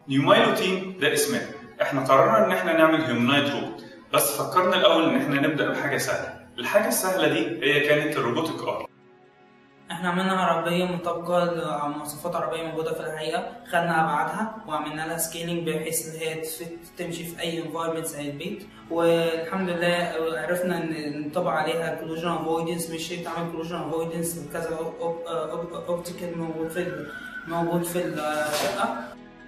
نيومايلو تيم ده اسمنا احنا قررنا ان احنا نعمل هيومنايد روبوت بس فكرنا الاول ان احنا نبدا بحاجه سهله الحاجه السهله دي هي كانت الروبوتك ار احنا عملنا عربية مطابقة لمواصفات عربية موجودة في الحقيقة خدنا أبعادها وعملنا لها سكيلينج بحيث إن هي تفت- تمشي في أي انفايرمنت زي البيت والحمد لله عرفنا إن نطبق عليها كلوجن افويدنس مش تعمل كلوجن افويدنس بكذا اوبتيكال موجود في ال- موجود في الشقة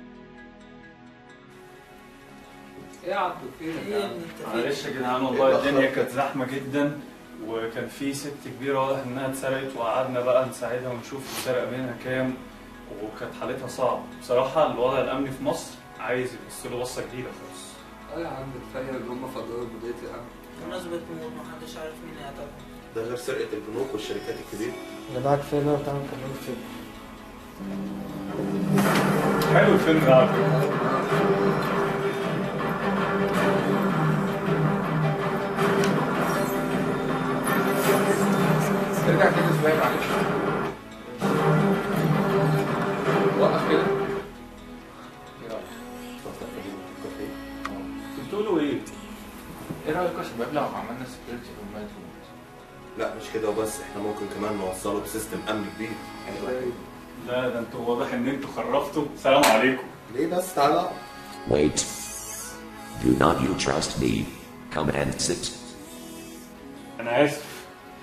ايه يا عبدو فين إيه يا ابني أنت فين؟ معلش يا جدعان والله الدنيا كانت زحمه جدا وكان في ست كبيره واضح انها اتسرقت وقعدنا بقى نساعدها ونشوف اتسرق منها كام وكانت حالتها صعبه بصراحه الوضع الامني في مصر عايز يبص له بصه جديده خالص اه يا عم كفايه ان هم فضلوا البداية يا عم بمناسبة موت محدش عارف مين اللي قتلها ده غير سرقه البنوك والشركات الكبيره يا جماعه كفايه بقى تعمل كمان فيلم حلو الفيلم ده على فكره ارجع كده شويه معلش وقف كده ايه رايك؟ بتقولوا ايه؟ ايه رايك يا شباب لو عملنا سكيورتي رومات لا مش كده وبس احنا ممكن كمان نوصله بسيستم امن كبير لا ده انتوا واضح ان انتوا خرفتوا سلام عليكم ليه بس تعالى Wait. Do not you trust me? Come and sit. انا اسف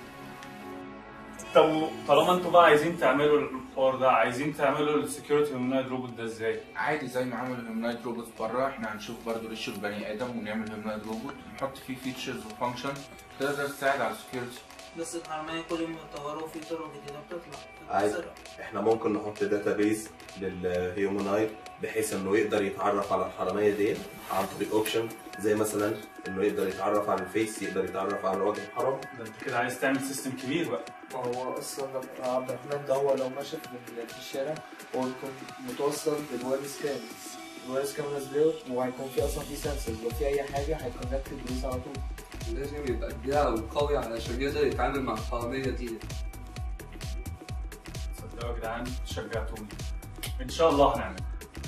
طب طالما انتوا بقى عايزين تعملوا الحوار ده عايزين تعملوا السكيورتي هيومنايد روبوت ده ازاي؟ عادي زي ما عملوا هيومنايد روبوت بره احنا هنشوف برضو ريش البني ادم ونعمل هيومنايد روبوت نحط فيه فيتشرز وفانكشن تقدر تساعد على السكيورتي بس الحرامية كل يوم بيتطوروا وفي طرق جديدة بتطلع عادي بتتسرق. احنا ممكن نحط داتابيز للهيومنايد بحيث انه يقدر يتعرف على الحراميه دي عن طريق اوبشن زي مثلا انه يقدر يتعرف على الفيس يقدر يتعرف على وجه الحرام ده انت كده عايز تعمل سيستم كبير بقى ما هو اصلا لما عبد الرحمن ده هو لو ماشي في في الشارع هو بيكون متوصل بالوايرلس كاميرا الوايرلس كاميرا ديت وهيكون في اصلا في سنسورز لو في اي حاجه هيكونكت بليس على طول لازم يبقى كبير وقوي علشان يقدر يتعامل مع الحراميه دي صدقوا يا جدعان شجعتوني ان شاء الله هنعمل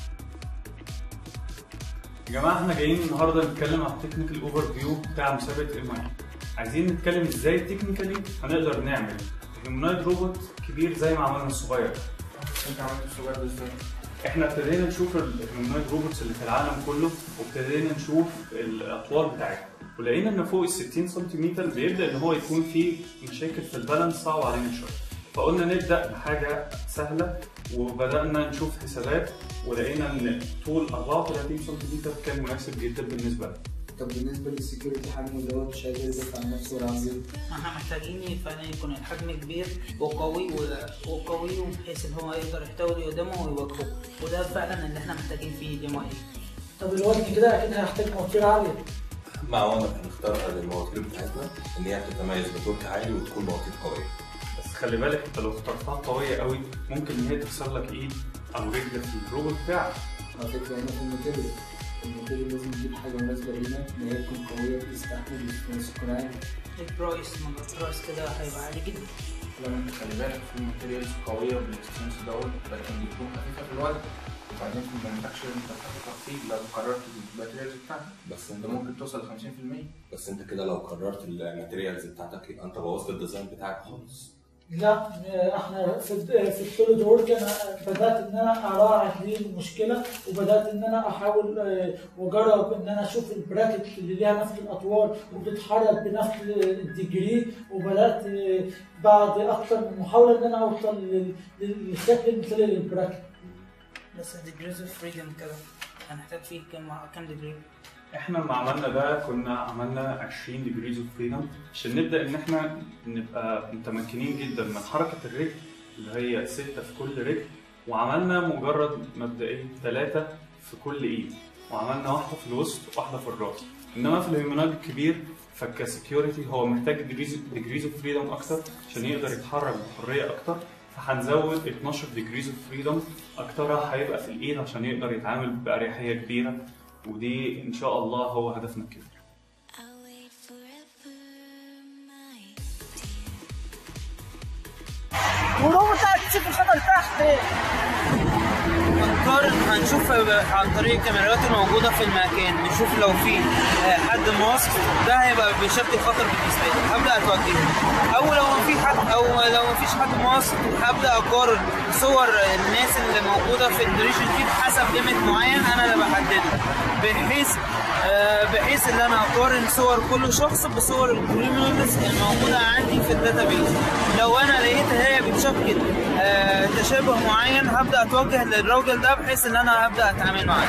يا جماعه احنا جايين النهارده نتكلم على التكنيكال اوفر فيو بتاع مسابقه ام اي عايزين نتكلم ازاي تكنيكالي هنقدر نعمل هيومنايد روبوت كبير زي ما عملنا الصغير انت عملت الصغير ده ازاي؟ احنا ابتدينا نشوف الهيومنايد روبوتس اللي في العالم كله وابتدينا نشوف الاطوال بتاعتها ولقينا ان فوق ال 60 سنتيمتر بيبدا ان هو يكون فيه مشاكل في البالانس صعب علينا شويه فقلنا نبدا بحاجه سهله وبدانا نشوف حسابات ولقينا ان طول 34 سنتيمتر كان مناسب جدا بالنسبه لنا طب بالنسبه للسكيورتي حجمه دوت مش قادر يدافع عن نفسه ولا عن غيره احنا محتاجين فعلا يكون الحجم كبير وقوي و- وقوي وبحيث ان هو يقدر يحتوي اللي قدامه ويواجهه وده فعلا اللي احنا محتاجين فيه الام اي طب الوقت كده اكيد هيحتاج مواتير عاليه مع وانا هنختارها للمواتير بتاعتنا ان هي بتتميز بتورك عالي وتكون مواتير قويه بس خلي بالك انت لو اخترتها قويه قوي ممكن ان هي تكسر لك ايد او رجل في الروبوت بتاعك على فكره هنا في الماتيريال الماتيريال لازم تجيب حاجه مناسبه لينا ان هي تكون قويه تستحمل الاستنس يكون عالي البرايس ما البرايس كده هيبقى عالي جدا لما انت خلي بالك في ماتيريالز قويه بالاكستنس دوت لكن بتكون خفيفه في الوزن وبعدين في المانيفاكتشر انت بتاخد تخفيض لو قررت الماتيريالز بتاعتك بس انت انت ممكن توصل ل 50% بس انت كده لو قررت الماتيريالز بتاعتك يبقى انت بوظت الديزاين بتاعك خالص لا آه، احنا في في السوليد وورك انا بدات ان انا اراعي هذه المشكله وبدات ان انا احاول آه، واجرب ان انا اشوف البراكت اللي ليها نفس الاطوال وبتتحرك بنفس الديجري وبدات آه، بعد اكثر من محاوله ان انا اوصل لل- للشكل المثالي للبراكت بس ديجريز اوف فريدم كده هنحتاج فيه كام كام ديجري احنا لما عملنا ده كنا عملنا 20 ديجريز اوف فريدم عشان نبدا ان احنا نبقى متمكنين جدا من حركه الرجل اللي هي ستة في كل رجل وعملنا مجرد مبدئيا ثلاثة في كل ايد وعملنا واحدة في الوسط وواحدة في الراس انما في الهيومنويد الكبير فكسكيورتي هو محتاج ديجريز اوف فريدم اكتر عشان يقدر يتحرك بحرية اكتر فهنزود 12 ديجريز اوف فريدم اكترها هيبقى في الايد عشان يقدر يتعامل بأريحية كبيرة ودي ان شاء الله هو هدفنا الكبير I'll wait forever, my ولو بتاعت تشوف الخطر تحت هنقارن هنشوف عن طريق الكاميرات الموجودة في المكان نشوف لو في آه، حد ماسك ده هيبقى بيشكل خطر بالنسبة لي هبدأ أتوجه أو لو ما في حد أو لو ما فيش حد ماسك هبدأ أقارن صور الناس اللي موجودة في الدريشن فيد حسب ليميت معين أنا اللي بحدده بحيث آه، بحيث ان انا اقارن صور كل شخص بصور الكريمنالز الموجوده عندي في الداتابيز لو انا لقيت هي بتشكل آه، تشابه معين هبدا اتوجه للراجل ده بحيث ان انا هبدا اتعامل معاه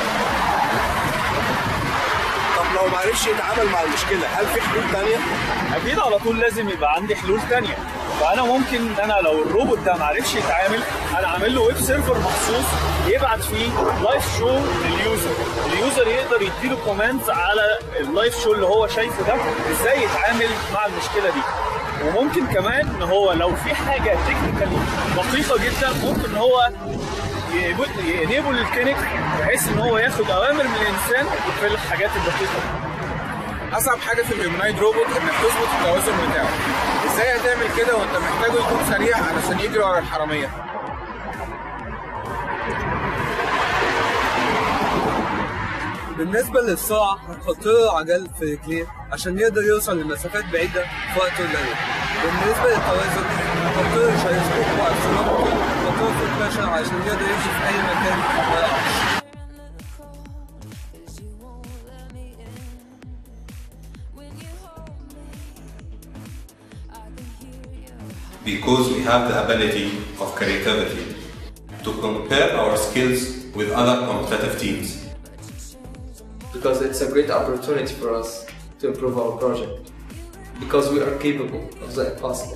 طب لو معرفش يتعامل مع المشكله هل في حلول تانية؟ اكيد على طول لازم يبقى عندي حلول تانية فانا ممكن انا لو الروبوت ده معرفش يتعامل انا عامل له ويب سيرفر مخصوص يبعت فيه لايف شو لليوزر اليوزر يقدر يديله كومنتس على اللايف شو اللي هو شايفه ده ازاي يتعامل مع المشكله دي وممكن كمان ان هو لو في حاجه تكنيكالي دقيقه جدا ممكن ان هو ينيبل الكينك بحيث ان هو ياخد اوامر من الانسان في الحاجات الدقيقه دي اصعب حاجه في الهيومنايد روبوت انك تظبط التوازن بتاعه ازاي هتعمل كده وانت محتاجه يكون سريع علشان يجري ورا الحراميه بالنسبة للسرعة هنحط له عجل في رجليه عشان يقدر يوصل لمسافات بعيدة في وقت قليل. بالنسبة للتوازن هنحط له جايروسكوب واكسلرومتر نحطه في الباشا عشان يقدر يمشي في أي مكان ما يقعش. because we have the ability of creativity to compare our skills with other competitive teams. because it's a great opportunity for us to improve our project because we are capable of the impossible.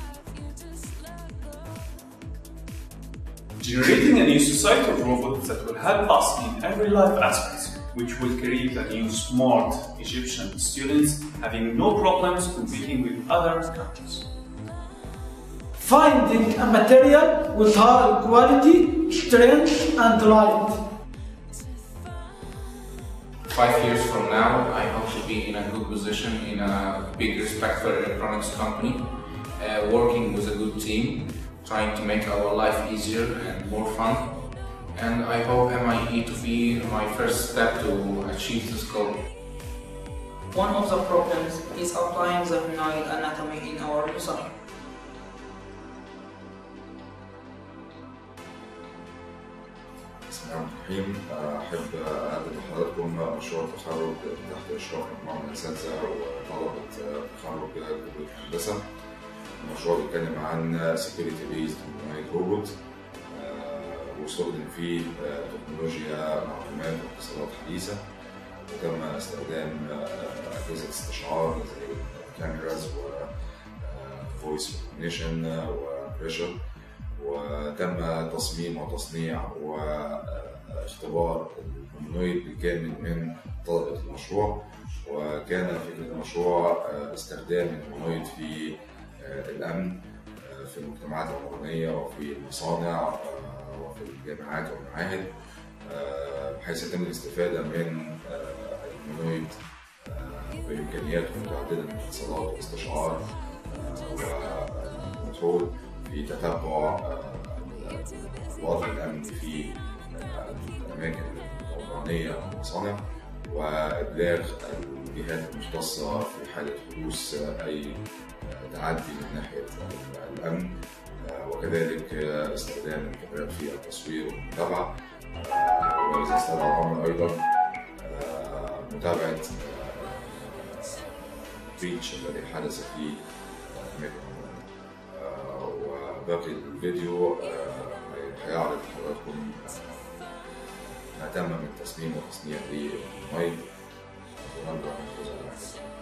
Generating a new societal robot that will help us in every life aspect, which will create a new smart Egyptian students having no problems competing with other countries. Finding a material with high quality, strength and light. Five years from now, I hope to be in a good position in a big respected electronics company, uh, working with a good team, trying to make our life easier and more fun. And I hope MIE to be my first step to achieve this goal. One of the problems is applying the humanoid anatomy in our design. بسم الله الرحمن الرحيم أحب أقدم لحضراتكم مشروع تخرج تحت إشراف مجموعة من الأساتذة وطلبة تخرج كلية الهندسة. المشروع بيتكلم عن سكيورتي بيزد هيومانيك روبوت واستخدم فيه آه، تكنولوجيا معلومات واتصالات حديثة وتم استخدام آه، أجهزة استشعار زي الكاميراز و فويس ريكوجنيشن وبريشر وتم تصميم وتصنيع واختبار الهومونويد بالكامل من طلبة المشروع وكان فكرة المشروع آه، استخدام الهومونويد في آه، الأمن آه، في المجتمعات العمرانية وفي المصانع آه، وفي الجامعات والمعاهد آه، بحيث يتم الاستفادة من آه، الهومونويد آه، بإمكانياته متعددة من الاتصالات والاستشعار آه، والكنترول في تتبع آه، وضع الأمن في آه، الأماكن العمرانية والمصانع وإبلاغ الجهات المختصة في حالة حدوث آه، أي آه، تعدي من ناحية الأمن آه، وكذلك آه، استخدام الكاميرات في التصوير والمتابعة آه، وإذا استدعى الأمر أيضا آه، متابعة بريتش الذي حدث في أماكن العمرانية. آه، وباقي الفيديو آه، هيعرض لحضراتكم ما تم من تصميم وتصنيع للمايك ونرجو أن ننفذ على